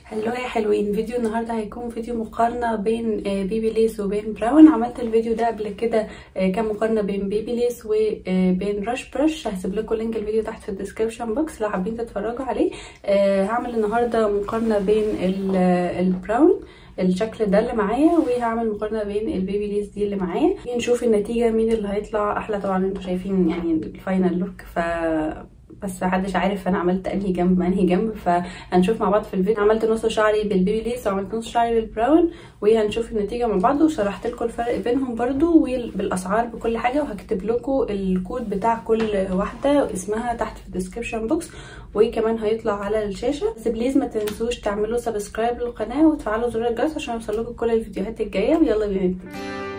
هلو يا حلوين فيديو النهارده هيكون فيديو مقارنه بين بيبي ليس وبين براون عملت الفيديو ده قبل كده كان مقارنه بين بيبي ليس وبين رش برش هسيب لكم لينك الفيديو تحت في الديسكربشن بوكس لو حابين تتفرجوا عليه هعمل النهارده مقارنه بين البراون الشكل ده اللي معايا وهعمل مقارنه بين البيبي ليس دي اللي معايا نشوف النتيجه مين اللي هيطلع احلى طبعا انتوا شايفين يعني الفاينل لوك ف بس محدش عارف انا عملت انهي جنب انهي جنب فهنشوف مع بعض في الفيديو عملت نص شعري بالبيبي ليس وعملت نص شعري بالبراون وهنشوف النتيجه مع بعض وشرحت لكم الفرق بينهم برضو وبالاسعار بكل حاجه وهكتب لكم الكود بتاع كل واحده اسمها تحت في الديسكربشن بوكس وكمان هيطلع على الشاشه بس بليز ما تنسوش تعملوا سبسكرايب للقناه وتفعلوا زر الجرس عشان يوصل لكم كل الفيديوهات الجايه ويلا بينا نبتدي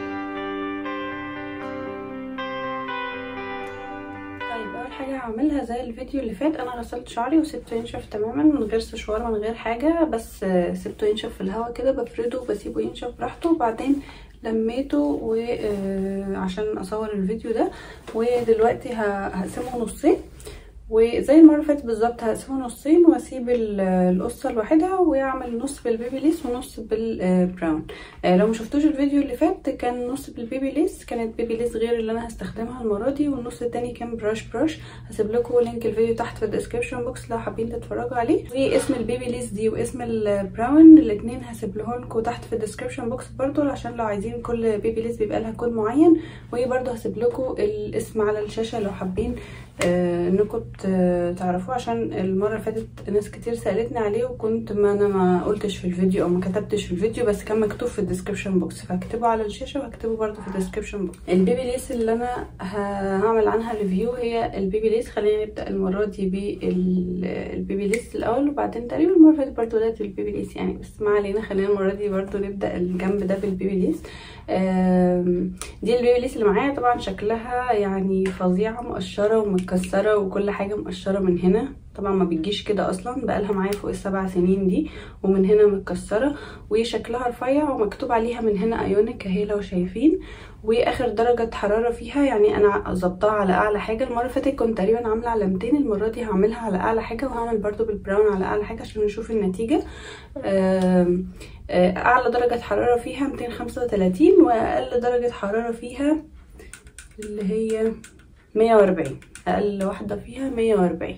حاجه هعملها زي الفيديو اللي فات انا غسلت شعري وسبته ينشف تماما من غير سشوار من غير حاجه بس سبته ينشف في الهواء كده بفرده وبسيبه ينشف براحته وبعدين لميته وعشان اصور الفيديو ده ودلوقتي هقسمه نصين وزي المره اللي فاتت بالظبط هقسمه نصين واسيب القصه لوحدها واعمل نص بالبيبي ليس ونص بالبراون لو ما شفتوش الفيديو اللي فات كان نص بالبيبي ليس كانت بيبي ليس غير اللي انا هستخدمها المره دي والنص التاني كان براش براش هسيب لكم لينك الفيديو تحت في الديسكربشن بوكس لو حابين تتفرجوا عليه واسم البيبي ليس دي واسم البراون الاثنين هسيب لكم تحت في الديسكربشن بوكس برضو عشان لو عايزين كل بيبي ليس بيبقى لها كود معين وبرضو هسيب لكم الاسم على الشاشه لو حابين آه انكم تعرفوه عشان المره اللي فاتت ناس كتير سالتني عليه وكنت ما انا ما قلتش في الفيديو او ما كتبتش في الفيديو بس كان مكتوب في الديسكربشن بوكس فهكتبه على الشاشه وهكتبه برده في الديسكربشن بوكس البيبي ليس اللي انا هعمل عنها ريفيو هي البيبي ليس خلينا نبدا المره دي بالبيبي ليس الاول وبعدين تقريبا المره اللي فاتت برده بدات بالبيبي ليس يعني بس ما علينا خلينا المره دي برده نبدا الجنب ده بالبيبي ليس دي البيبي ليس اللي معايا طبعا شكلها يعني فظيعه مقشره ومتكسره وكل حاجه مقشره من هنا طبعا ما بتجيش كده اصلا بقالها معايا فوق السبع سنين دي ومن هنا متكسره وشكلها رفيع ومكتوب عليها من هنا ايونيك اهي لو شايفين واخر درجه حراره فيها يعني انا ظبطها على اعلى حاجه المره اللي فاتت كنت تقريبا عامله على 200 المره دي هعملها على اعلى حاجه وهعمل برده بالبراون على اعلى حاجه عشان نشوف النتيجه اعلى درجه حراره فيها 235 واقل درجه حراره فيها اللي هي 140 اقل واحده فيها 140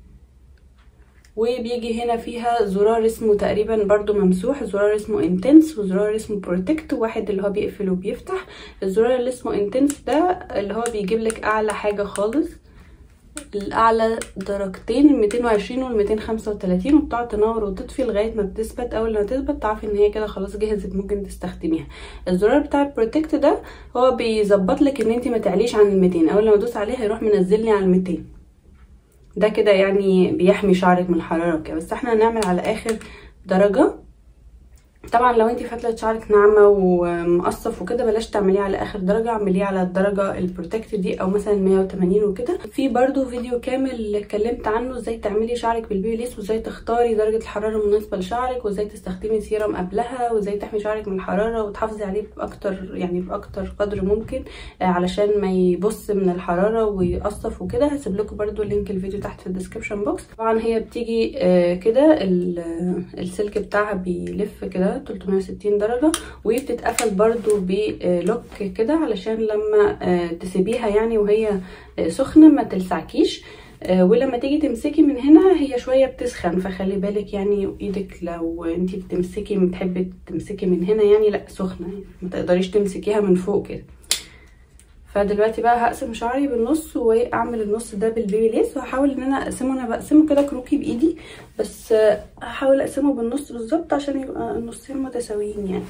وبيجي هنا فيها زرار اسمه تقريبا برضو ممسوح زرار اسمه انتنس وزرار اسمه بروتكت واحد اللي هو بيقفل وبيفتح الزرار اللي اسمه انتنس ده اللي هو بيجيب لك اعلى حاجه خالص الاعلى درجتين ال 220 وال 235 وبتقعد تنور وتطفي لغايه ما بتثبت اول ما تثبت تعرفي ان هي كده خلاص جهزت ممكن تستخدميها الزرار بتاع البروتكت ده هو بيظبط لك ان انت ما تعليش عن ال 200 اول ما ادوس عليه هيروح منزل لي على ال 200 ده كده يعني بيحمي شعرك من الحراره وكده بس احنا هنعمل على اخر درجه طبعا لو انت فتله شعرك ناعمه ومقصف وكده بلاش تعمليه على اخر درجه اعمليه على الدرجه البروتكت دي او مثلا 180 وكده في برضو فيديو كامل اتكلمت عنه ازاي تعملي شعرك بالبيبي ليس وازاي تختاري درجه الحراره المناسبه لشعرك وازاي تستخدمي سيرم قبلها وازاي تحمي شعرك من الحراره وتحافظي عليه باكتر يعني باكتر قدر ممكن علشان ما يبص من الحراره ويقصف وكده هسيب لكم برضو لينك الفيديو تحت في الديسكربشن بوكس طبعا هي بتيجي كده السلك بتاعها بيلف كده 360 درجة وبتتقفل برضو بلوك كده علشان لما تسيبيها يعني وهي سخنة ما تلسعكيش ولما تيجي تمسكي من هنا هي شويه بتسخن فخلي بالك يعني ايدك لو انتي بتمسكي بتحبي تمسكي من هنا يعني لا سخنه يعني ما تقدريش تمسكيها من فوق كده فدلوقتي بقى هقسم شعري بالنص واعمل النص ده بالبيبي ليس وهحاول ان انا اقسمه انا بقسمه كده كروكي بايدي بس هحاول اقسمه بالنص بالظبط عشان يبقى النصين متساويين يعني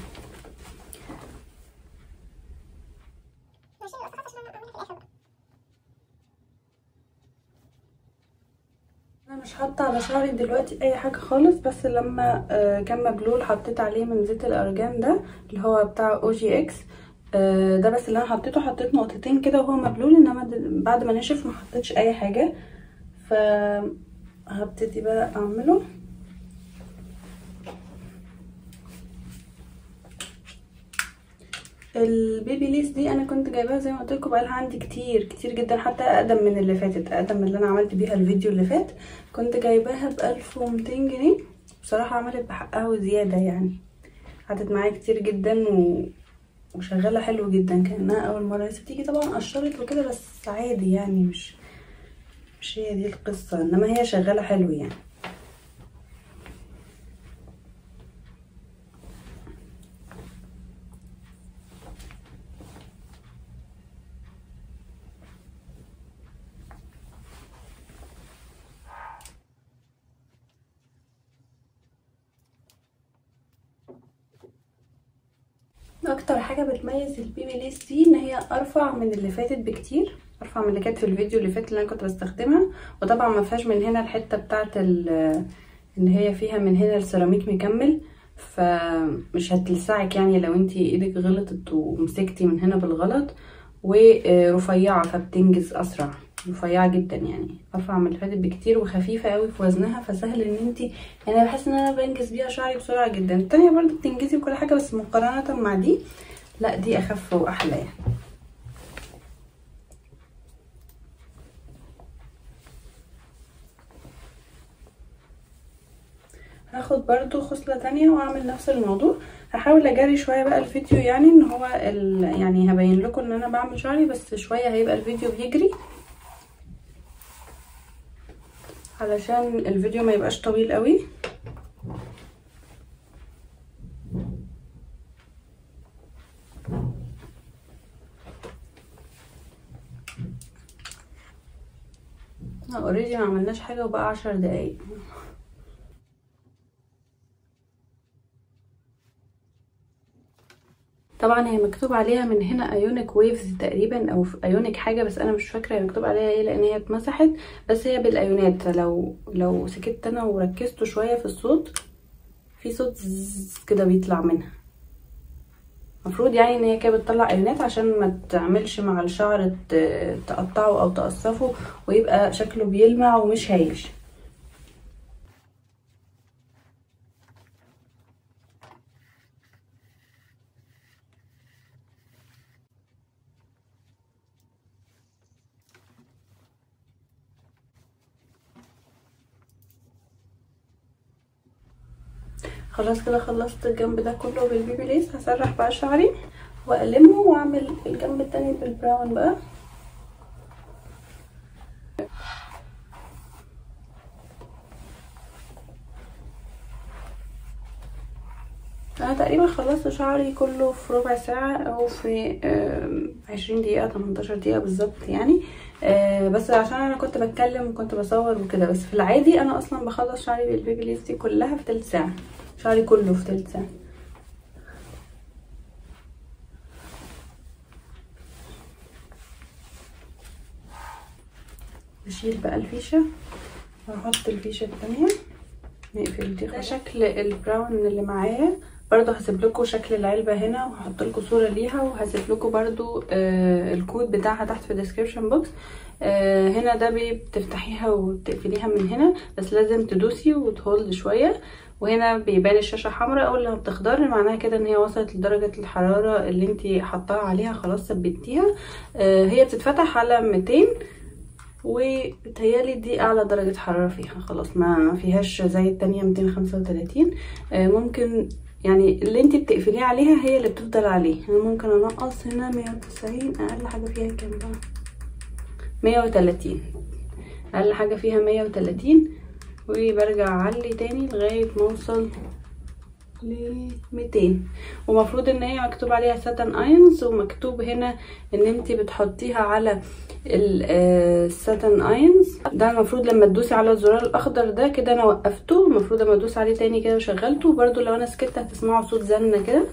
انا مش حاطه على شعري دلوقتي اي حاجه خالص بس لما كان مبلول حطيت عليه من زيت الارجان ده اللي هو بتاع او جي اكس ده بس اللي انا حطيته حطيت نقطتين كده وهو مبلول انما بعد ما نشف ما حطيتش اي حاجه ف هبتدي بقى اعمله البيبي ليس دي انا كنت جايباها زي ما قلت لكم بقالها عندي كتير كتير جدا حتى اقدم من اللي فاتت اقدم من اللي انا عملت بيها الفيديو اللي فات كنت جايباها ب 1200 جنيه بصراحة عملت بحقها وزيادة يعني قعدت معايا كتير جدا و... وشغالة حلو جدا كأنها أول مرة لسه بتيجي طبعا قشرت وكده بس عادي يعني مش مش هي دي القصة انما هي شغالة حلو يعني اكتر حاجه بتميز البيبي ليس دي ان هي ارفع من اللي فاتت بكتير ارفع من اللي كانت في الفيديو اللي فات اللي انا كنت بستخدمها وطبعا ما فيهاش من هنا الحته بتاعه ان هي فيها من هنا السيراميك مكمل فمش هتلسعك يعني لو انتي ايدك غلطت ومسكتي من هنا بالغلط ورفيعه فبتنجز اسرع رفيعه جدا يعني ارفع من اللي فاتت بكتير وخفيفه قوي في وزنها فسهل ان انتي يعني انا بحس ان انا بنجز بيها شعري بسرعه جدا التانية برضو بتنجزي وكل حاجه بس مقارنه مع دي لا دي اخف واحلى يعني هاخد برضو خصلة تانية واعمل نفس الموضوع هحاول اجري شوية بقى الفيديو يعني ان هو يعني هبين لكم ان انا بعمل شعري بس شوية هيبقى الفيديو بيجري علشان الفيديو ما يبقاش طويل قوي اوريدي ما عملناش حاجه وبقى عشر دقايق طبعا هي مكتوب عليها من هنا ايونيك ويفز تقريبا او ايونيك حاجه بس انا مش فاكره هي مكتوب عليها ايه لان هي اتمسحت بس هي بالايونات فلو لو سكت انا وركزت شويه في الصوت في صوت كده بيطلع منها المفروض يعني ان هي كده بتطلع ايونات عشان ما تعملش مع الشعر تقطعه او تقصفه ويبقى شكله بيلمع ومش هايش خلاص كده خلصت الجنب ده كله بالبيبي ليس هسرح بقى شعري واقلمه واعمل الجنب التاني بالبراون بقى انا تقريبا خلصت شعري كله في ربع ساعة او في عشرين دقيقة تمنتاشر دقيقة بالظبط يعني بس عشان انا كنت بتكلم وكنت بصور وكده بس في العادي انا اصلا بخلص شعري بالبيبي ليس دي كلها في تلت ساعة شعري كله في تلت ساعة نشيل بقى الفيشة وهحط الفيشة التانية نقفل دي ده شكل البراون اللي معايا برضو هسيب لكم شكل العلبة هنا وهحط لكم صورة ليها وهسيب لكم برضو آه الكود بتاعها تحت في الديسكريبشن بوكس آه هنا ده بتفتحيها وتقفليها من هنا بس لازم تدوسي وتهولد شوية وهنا بيبان الشاشه حمراء اول لما بتخضر معناها كده ان هي وصلت لدرجه الحراره اللي انت حطاها عليها خلاص ثبتيها آه هي بتتفتح على 200 وبتهيالي دي اعلى درجه حراره فيها خلاص ما فيهاش زي التانية 235 آه ممكن يعني اللي انت بتقفليه عليها هي اللي بتفضل عليه انا ممكن انقص هنا 190 اقل حاجه فيها كام بقى 130 اقل حاجه فيها 130 وبرجع اعلي تاني لغايه ما اوصل ل 200 ومفروض ان هي مكتوب عليها ساتن اينز ومكتوب هنا ان انت بتحطيها على الساتن اينز ده المفروض لما تدوسي على الزرار الاخضر ده كده انا وقفته المفروض لما ادوس عليه تاني كده وشغلته برده لو انا سكت هتسمعوا صوت زنه كده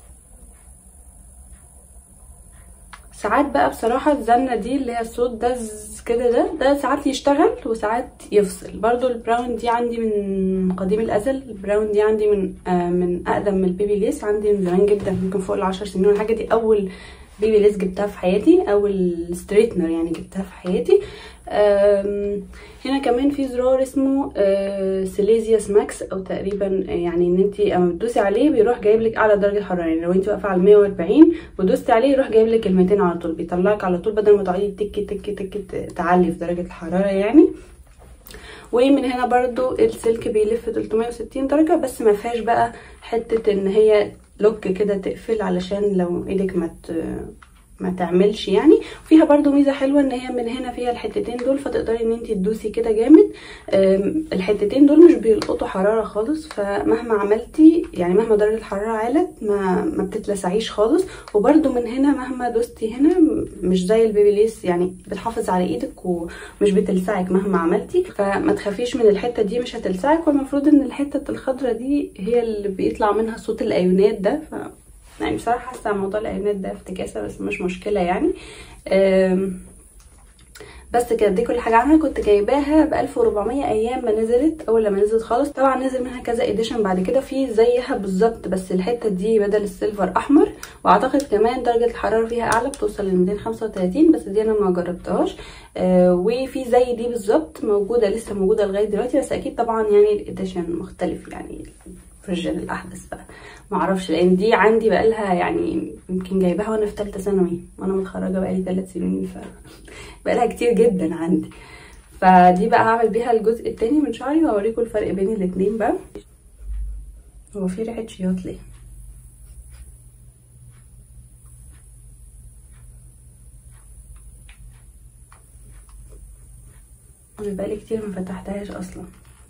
ساعات بقى بصراحة الزنة دي اللي هي الصوت ده كده ده ده ساعات يشتغل وساعات يفصل برضو البراون دي عندي من قديم الازل البراون دي عندي من آه من اقدم من البيبي ليس عندي من زمان جدا ممكن فوق العشر سنين الحاجة دي اول بيبي ليس جبتها في حياتي اول ستريتنر يعني جبتها في حياتي هنا كمان في زرار اسمه سيليزيوس ماكس او تقريبا يعني ان انت اما بتدوسي عليه بيروح جايب لك اعلى درجه حراره يعني لو انت واقفه على 140 ودوستي عليه يروح جايب لك ال 200 على طول بيطلعك على طول بدل ما تقعدي تك تك تك تعلي في درجه الحراره يعني ومن هنا برضو السلك بيلف 360 درجه بس ما فيهاش بقى حته ان هي لوك كده تقفل علشان لو ايدك ما ما تعملش يعني فيها برضو ميزه حلوه ان هي من هنا فيها الحتتين دول فتقدري ان انت تدوسي كده جامد الحتتين دول مش بيلقطوا حراره خالص فمهما عملتي يعني مهما درجه الحراره عالت ما ما بتتلسعيش خالص وبرضو من هنا مهما دوستي هنا مش زي البيبي ليس يعني بتحافظ على ايدك ومش بتلسعك مهما عملتي فما تخافيش من الحته دي مش هتلسعك والمفروض ان الحته الخضره دي هي اللي بيطلع منها صوت الايونات ده ف يعني بصراحه حاسه موضوع الاعلانات ده افتكاسه بس مش مشكله يعني بس كده دي كل حاجه عنها كنت جايباها ب 1400 ايام ما نزلت اول لما نزلت خالص طبعا نزل منها كذا اديشن بعد كده في زيها بالظبط بس الحته دي بدل السيلفر احمر واعتقد كمان درجه الحراره فيها اعلى بتوصل ل 235 بس دي انا ما جربتهاش آه وفي زي دي بالظبط موجوده لسه موجوده لغايه دلوقتي بس اكيد طبعا يعني الاديشن مختلف يعني الفيرجن الاحدث بقى معرفش لان دي عندي بقالها يعني يمكن جايباها وانا في ثالثه ثانوي وانا متخرجه بقالي ثلاث سنين ف بقالها كتير جدا عندي فدي بقى هعمل بيها الجزء التاني من شعري وهوريكم الفرق بين الاتنين بقى هو في ريحه شياط ليه انا بقالي كتير ما فتحتهاش اصلا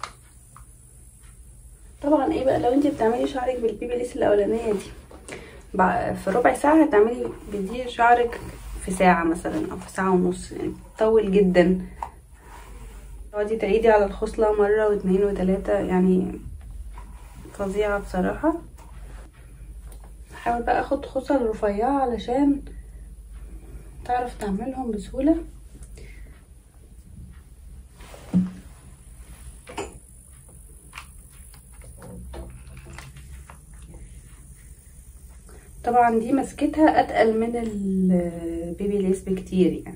طبعا ايه بقى لو انت بتعملي شعرك بالبيبي ليس الاولانيه دي في ربع ساعه هتعملي بدي شعرك في ساعه مثلا او في ساعه ونص يعني طول جدا تقعدي تعيدي على الخصله مره واثنين وثلاثه يعني فظيعه بصراحه هحاول بقى اخد خصل رفيعه علشان تعرف تعملهم بسهوله طبعا دي مسكتها اتقل من البيبي ليس بكتير يعني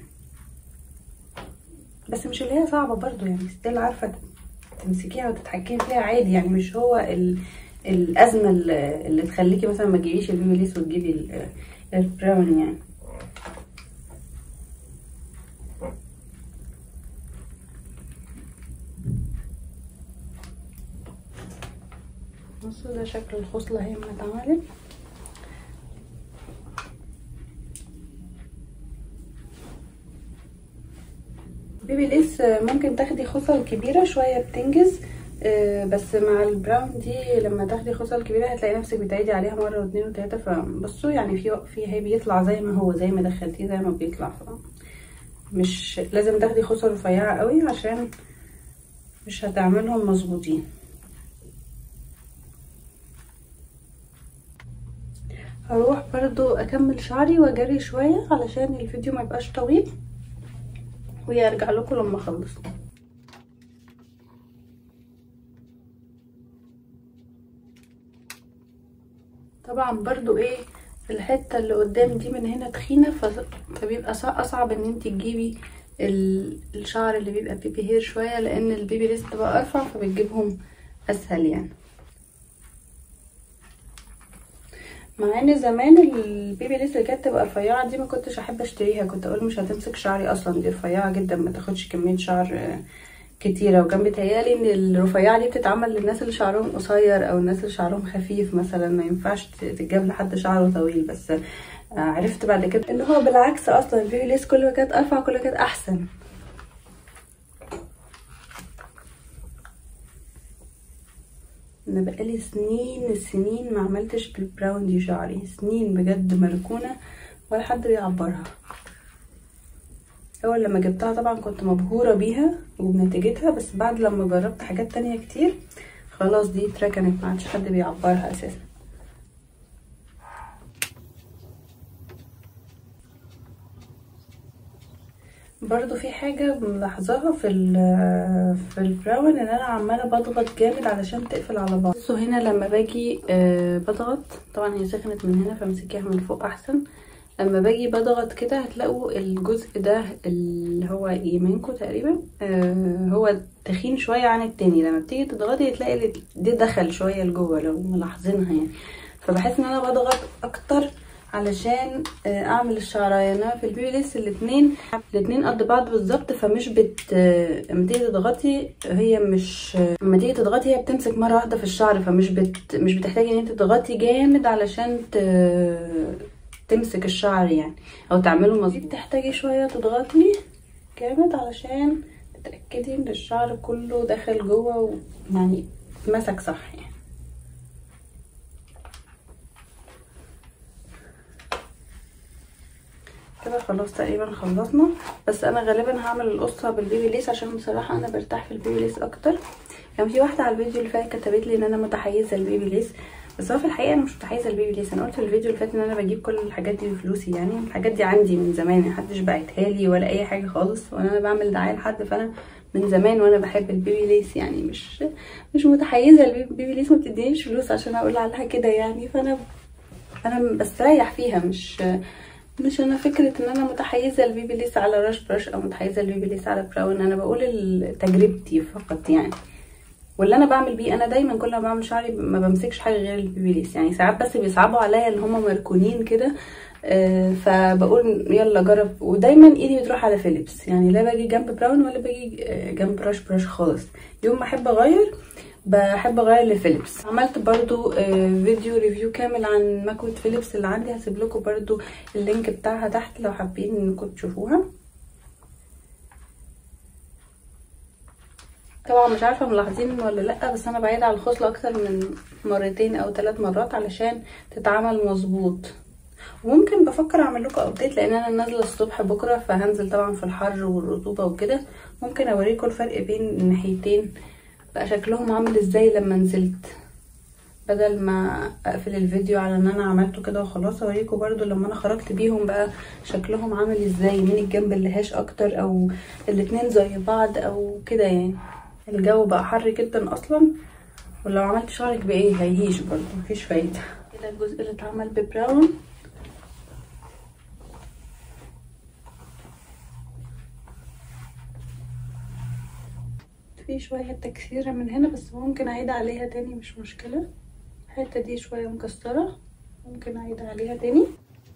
بس مش اللي هي صعبة برضو يعني ستيل عارفة تمسكيها وتتحكمي فيها عادي يعني مش هو ال... الأزمة اللي تخليكي مثلا ما تجيبيش البيبي ليس وتجيبي البراون يعني بصوا ده شكل الخصلة هي ما اتعملت بيبي ليس ممكن تاخدي خصل كبيره شويه بتنجز بس مع البراون دي لما تاخدي خصل كبيره هتلاقي نفسك بتعيدي عليها مره واثنين وثلاثه فبصوا يعني في في هي بيطلع زي ما هو زي ما دخلتيه زي ما بيطلع ف مش لازم تاخدي خصل رفيعه قوي عشان مش هتعملهم مظبوطين هروح برضو اكمل شعري واجري شويه علشان الفيديو ما يبقاش طويل ويرجع لكم لما اخلص طبعا برضو ايه الحته اللي قدام دي من هنا تخينه فبيبقى اصعب ان انت تجيبي الشعر اللي بيبقى بيبي هير شويه لان البيبي لسه بتبقى ارفع فبتجيبهم اسهل يعني مع ان زمان البيبي لسه كانت تبقى رفيعه دي ما كنتش احب اشتريها كنت اقول مش هتمسك شعري اصلا دي رفيعه جدا ما تاخدش كميه شعر كتيره وكان بيتهيالي ان الرفيعه دي بتتعمل للناس اللي شعرهم قصير او الناس اللي شعرهم خفيف مثلا ما ينفعش تتجاب لحد شعره طويل بس عرفت بعد كده ان هو بالعكس اصلا البيبي ليس كل ما كانت ارفع كل ما كانت احسن انا بقالي سنين السنين ما عملتش بالبراون دي شعري سنين بجد مركونه ولا حد بيعبرها اول لما جبتها طبعا كنت مبهوره بيها وبنتيجتها بس بعد لما جربت حاجات تانية كتير خلاص دي اتركنت ما عادش حد بيعبرها اساسا برضو في حاجة ملاحظاها في في البراون ان انا عمالة بضغط جامد علشان تقفل على بعض بصوا هنا لما باجي أه بضغط طبعا هي سخنت من هنا فامسكيها من فوق احسن لما باجي بضغط كده هتلاقوا الجزء ده اللي هو يمينكم تقريبا أه هو تخين شوية عن التاني لما بتيجي تضغطي تلاقي دي دخل شوية لجوه لو ملاحظينها يعني فبحس ان انا بضغط اكتر علشان آه، اعمل الشعرايه انما في البيبي ليس الاتنين الاتنين قد بعض بالظبط فمش بت آه، لما تيجي تضغطي هي مش آه، لما تيجي تضغطي هي بتمسك مره واحده في الشعر فمش بت مش بتحتاجي ان انت تضغطي جامد علشان ت... تمسك الشعر يعني او تعمله مظبوط بتحتاجي شويه تضغطي جامد علشان تتاكدي ان الشعر كله داخل جوه ويعني مسك صح يعني كده خلاص تقريبا خلصنا بس انا غالبا هعمل القصه بالبيبي ليس عشان بصراحه انا برتاح في البيبي ليس اكتر كان في واحده على الفيديو اللي فات كتبت لي ان انا متحيزه للبيبي ليس بس هو في الحقيقه انا مش متحيزه للبيبي ليس انا قلت في الفيديو اللي فات ان انا بجيب كل الحاجات دي بفلوسي يعني الحاجات دي عندي من زمان محدش باعتها لي ولا اي حاجه خالص وانا انا بعمل دعايه لحد فانا من زمان وانا بحب البيبي ليس يعني مش مش متحيزه للبيبي ليس ما بتدينيش فلوس عشان اقول عليها كده يعني فانا انا بستريح فيها مش مش انا فكره ان انا متحيزه للبيبي ليس على راش براش او متحيزه للبيبي ليس على براون انا بقول ال- تجربتي فقط يعني واللي انا بعمل بيه انا دايما كل ما بعمل شعري ما بمسكش حاجه غير البيبي ليس يعني ساعات بس بيصعبوا عليا ان هم مركونين كده آه، فبقول يلا جرب ودايما ايدي بتروح على فيليبس يعني لا باجي جنب براون ولا باجي آه، جنب براش براش خالص يوم ما احب اغير بحب اغير لفيليبس عملت برضو آه، فيديو ريفيو كامل عن مكوة فيليبس اللي عندي هسيب لكم برضو اللينك بتاعها تحت لو حابين انكم تشوفوها طبعا مش عارفه ملاحظين ولا لا بس انا بعيد على الخصله اكتر من مرتين او ثلاث مرات علشان تتعمل مظبوط وممكن بفكر اعمل لكم ابديت لان انا نازله الصبح بكره فهنزل طبعا في الحر والرطوبه وكده ممكن اوريكم الفرق بين الناحيتين بقى شكلهم عامل ازاي لما نزلت بدل ما اقفل الفيديو على ان انا عملته كده وخلاص اوريكم برضو لما انا خرجت بيهم بقى شكلهم عامل ازاي مين الجنب اللي هاش اكتر او الاتنين زي بعض او كده يعني الجو بقى حر جدا اصلا ولو عملت شعرك بايه هيهيش برضو مفيش فايده كده الجزء اللي اتعمل ببراون في شوية تكسيرة من هنا بس ممكن اعيد عليها تاني مش مشكلة الحتة دي شوية مكسرة ممكن اعيد عليها تاني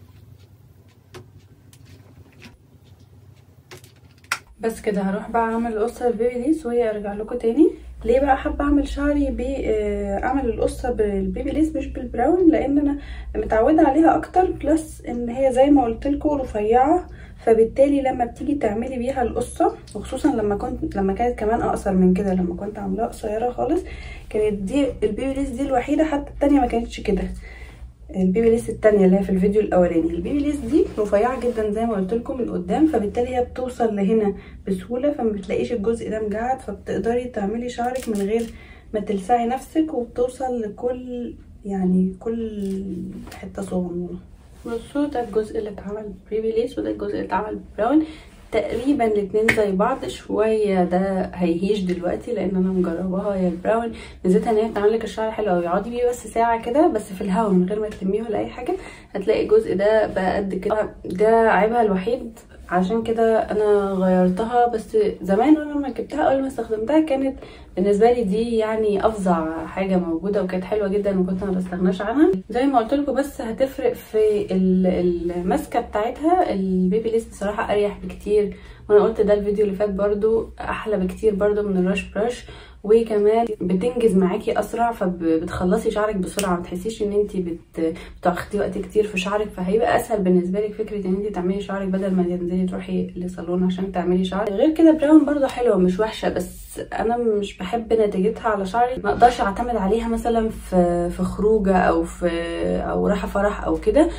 بس كده هروح بقى اعمل القصة البيبي ليس وهي ارجع لكم تاني ليه بقى حابه اعمل شعري ب اعمل القصه بالبيبي ليس مش بالبراون لان انا متعوده عليها اكتر بلس ان هي زي ما قلت لكم رفيعه فبالتالي لما بتيجي تعملي بيها القصه وخصوصا لما كنت لما كانت كمان اقصر من كده لما كنت عاملاها قصيره خالص كانت دي البيبي ليس دي الوحيده حتى التانية ما كانتش كده البيبي ليس التانية اللي هي في الفيديو الاولاني البيبي ليس دي رفيعه جدا زي ما قلت لكم من قدام فبالتالي هي بتوصل لهنا بسهوله فما بتلاقيش الجزء ده مجعد فبتقدري تعملي شعرك من غير ما تلسعي نفسك وبتوصل لكل يعني كل حته صغنونه بصوا ده الجزء اللي اتعمل بيبي ليس وده الجزء اللي اتعمل براون تقريبا الاتنين زي بعض شويه ده هيهيش دلوقتي لان انا مجرباها هي البراون ميزتها ان هي بتعمل لك الشعر حلو قوي اقعدي بيه بس ساعه كده بس في الهواء من غير ما تلميه ولا اي حاجه هتلاقي الجزء ده بقى قد كده ده عيبها الوحيد عشان كده انا غيرتها بس زمان وانا لما جبتها اول ما استخدمتها كانت بالنسبه لي دي يعني افظع حاجه موجوده وكانت حلوه جدا وكنت ما بستغناش عنها زي ما قلت لكم بس هتفرق في الماسكه بتاعتها البيبي ليس بصراحه اريح بكتير وانا قلت ده الفيديو اللي فات برضو احلى بكتير برضو من الراش براش وكمان بتنجز معاكي اسرع فبتخلصي شعرك بسرعه ما تحسيش ان انت بت... بتاخدي وقت كتير في شعرك فهيبقى اسهل بالنسبه لك فكره ان انت تعملي شعرك بدل ما تنزلي تروحي لصالون عشان تعملي شعرك غير كده براون برضو حلوه مش وحشه بس انا مش بحب نتيجتها على شعري ما اقدرش اعتمد عليها مثلا في في خروجه او في او رايحه فرح او كده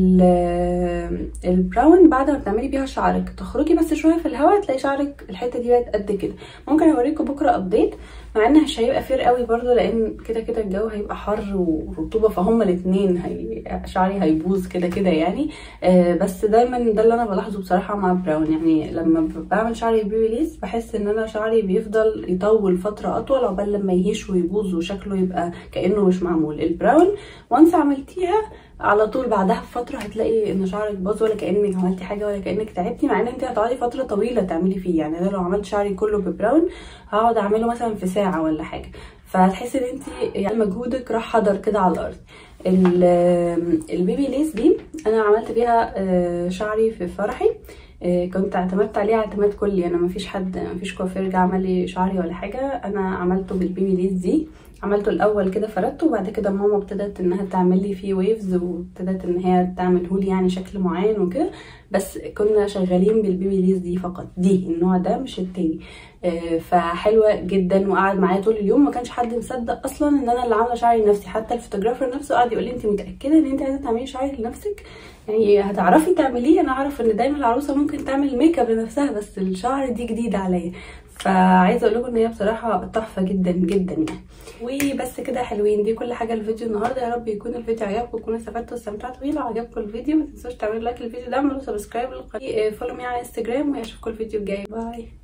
البراون بعد ما بتعملي بيها شعرك تخرجي بس شويه في الهواء تلاقي شعرك الحته دي بقت قد كده ممكن اوريكم بكره ابديت مع ان مش هيبقى فير قوي برضو لان كده كده الجو هيبقى حر ورطوبه فهما الاثنين هي... شعري هيبوظ كده كده يعني آه بس دايما ده اللي انا بلاحظه بصراحه مع براون يعني لما بعمل شعري بيبي ليس بحس ان انا شعري بيفضل يطول فتره اطول عقبال لما يهيش ويبوظ وشكله يبقى كانه مش معمول البراون وانس عملتيها على طول بعدها بفتره هتلاقي ان شعرك باظ ولا كانك عملتي حاجه ولا كانك تعبتي مع ان انت هتقعدي فتره طويله تعملي فيه يعني انا لو عملت شعري كله ببراون هقعد اعمله مثلا في ساعه ولا حاجه فهتحسي ان انت يعني مجهودك راح حضر كده على الارض ال- البيبي ليس دي انا عملت بيها آه، شعري في فرحي آه، كنت اعتمدت عليه اعتماد كلي انا مفيش حد مفيش كوافير جه عمل لي شعري ولا حاجه انا عملته بالبيبي ليس دي عملته الاول كده فردته وبعد كده ماما ابتدت انها تعمل لي فيه ويفز وابتدت ان هي تعمله لي يعني شكل معين وكده بس كنا شغالين بالبيبي ليس دي فقط دي النوع ده مش التاني آه، فحلوه جدا وقعد معايا طول اليوم ما كانش حد مصدق اصلا ان انا اللي عامله شعري لنفسي حتى الفوتوغرافر نفسه قعد يقول لي انت متاكده ان انت عايزه تعملي شعرك لنفسك يعني هتعرفي تعمليه انا اعرف ان دايما العروسه ممكن تعمل ميك اب لنفسها بس الشعر دي جديده عليا فعايزه اقول لكم ان هي بصراحه تحفه جدا جدا يعني وبس كده يا حلوين دي كل حاجه الفيديو النهارده يا رب يكون الفيديو عجبكم وتكونوا استفدتوا واستمتعتوا بيه لو عجبكم الفيديو ما تنسوش تعملوا لايك للفيديو ده اعملوا سبسكرايب للقناه فولو مي على انستجرام واشوفكم الفيديو الجاي باي